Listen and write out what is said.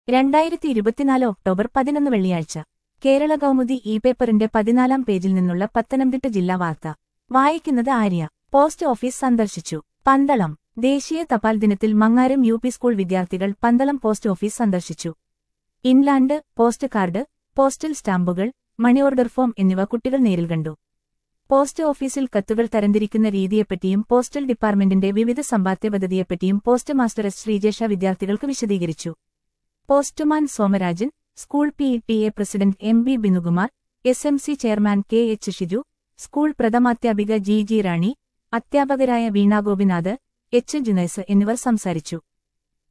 രണ്ടായിരത്തി ഇരുപത്തിനാല് ഒക്ടോബർ പതിനൊന്ന് വെള്ളിയാഴ്ച കേരള കൗമുദി ഇ പേപ്പറിന്റെ പതിനാലാം പേജിൽ നിന്നുള്ള പത്തനംതിട്ട ജില്ലാ വാർത്ത വായിക്കുന്നത് ആര്യ പോസ്റ്റ് ഓഫീസ് സന്ദർശിച്ചു പന്തളം ദേശീയ തപാൽ ദിനത്തിൽ മങ്ങാരം യു പി സ്കൂൾ വിദ്യാർത്ഥികൾ പന്തളം പോസ്റ്റ് ഓഫീസ് സന്ദർശിച്ചു ഇൻലാൻഡ് പോസ്റ്റ് കാർഡ് പോസ്റ്റൽ സ്റ്റാമ്പുകൾ മണി ഓർഡർ ഫോം എന്നിവ കുട്ടികൾ നേരിൽ കണ്ടു പോസ്റ്റ് ഓഫീസിൽ കത്തുകൾ തരംതിരിക്കുന്ന രീതിയെപ്പറ്റിയും പോസ്റ്റൽ ഡിപ്പാർട്ട്മെന്റിന്റെ വിവിധ സമ്പാദ്യ പദ്ധതിയെപ്പറ്റിയും പോസ്റ്റ് മാസ്റ്റർ എസ് ശ്രീജേഷ വിദ്യാർത്ഥികൾക്ക് വിശദീകരിച്ചു postman Somarajan school P T A president M B Binukumar S M C chairman K H Shiju school പ്രഥമാധ്യാപിക ജി ജി റാണി അധ്യാപകരായ വീണ ഗോപിനാഥ് എച്ച് ജുനൈസ് എന്നിവർ സംസാരിച്ചു